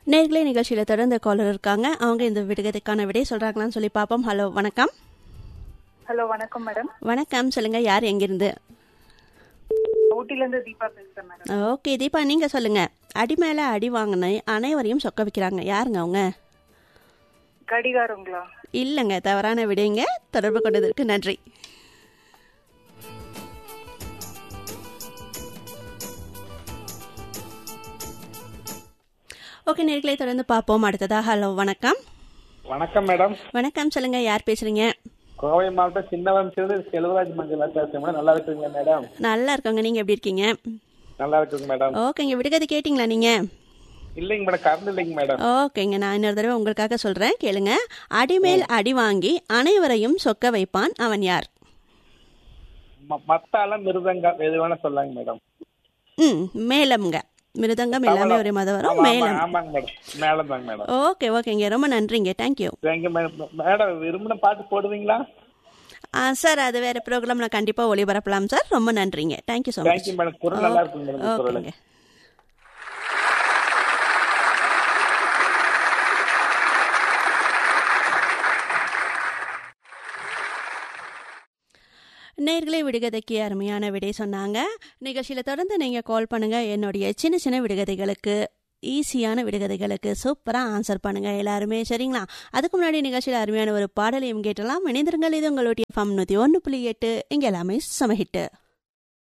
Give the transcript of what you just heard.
நேர்களே நிகழ்ச்சியில் தொடர்ந்து காலர் இருக்காங்க அவங்க இந்த விடுகதைக்கான விடை சொல்றாங்களான்னு சொல்லி பார்ப்போம் ஹலோ வணக்கம் ஹலோ வணக்கம் மேடம் வணக்கம் சொல்லுங்க யார் எங்கிருந்து ஊட்டில இருந்து தீபா பேசுறேன் மேடம் ஓகே தீபா நீங்க சொல்லுங்க அடி மேல அடி வாங்கின அனைவரையும் சொக்க வைக்கிறாங்க யாருங்க அவங்க கடிகாரங்களா இல்லைங்க தவறான விடைங்க தொடர்பு கொண்டதற்கு நன்றி ஓகே நேர்களை தொடர்ந்து பார்ப்போம் அடுத்ததா ஹலோ வணக்கம் வணக்கம் மேடம் வணக்கம் சொல்லுங்க யார் பேசுறீங்க கோவை மாவட்டம் சின்னவன் சிறு செல்வராஜ் மஞ்சள் பேசுறேன் மேடம் நல்லா இருக்குங்க மேடம் நல்லா இருக்கோங்க நீங்க எப்படி இருக்கீங்க நல்லா இருக்குங்க மேடம் ஓகேங்க விடுகதை கேட்டிங்களா நீங்க இல்லைங்க மேடம் கரண்ட் இல்லைங்க மேடம் ஓகேங்க நான் இன்னொரு தடவை உங்களுக்காக சொல்றேன் கேளுங்க அடிமேல் அடி வாங்கி அனைவரையும் சொக்க வைப்பான் அவன் யார் ம- மத்தாளம் மிருதங்கம் எது வேணா சொல்லாங்க மேடம் ம் மேலம்ங்க மிருதங்கம் எல்லாமே ஒரே மாதிரி வரும் ஆமா, ஆமா, மேலம் ஆமாங்க மேடம் மேலம் தாங்க மேடம் ஓகே ஓகேங்க ரொம்ப நன்றிங்க தேங்க்யூ தேங்க்யூ மேடம் மேடம் விரும்பின பாட்டு போடுவீங்களா ஆ சார் அது வேற ப்ரோக்ராம்ல கண்டிப்பா ஒளிபரப்பலாம் சார் ரொம்ப நன்றிங்க thank you so much thank you madam குரல் நல்லா இருக்குங்க மேடம் உங்க குரல் ஓகேங்க நேர்களே விடுகதைக்கு அருமையான விடை சொன்னாங்க நிகழ்ச்சியில் தொடர்ந்து நீங்கள் கால் பண்ணுங்க என்னுடைய சின்ன சின்ன விடுகதைகளுக்கு ஈஸியான விடுகதைகளுக்கு சூப்பராக ஆன்சர் பண்ணுங்க எல்லாருமே சரிங்களா அதுக்கு முன்னாடி நிகழ்ச்சியில் அருமையான ஒரு பாடலையும் கேட்டலாம் இணைந்திருங்கள் இது உங்களுடைய ஃபம் நூற்றி ஒன்று புள்ளி எட்டு இங்கே எல்லாமே சமஹிட்டு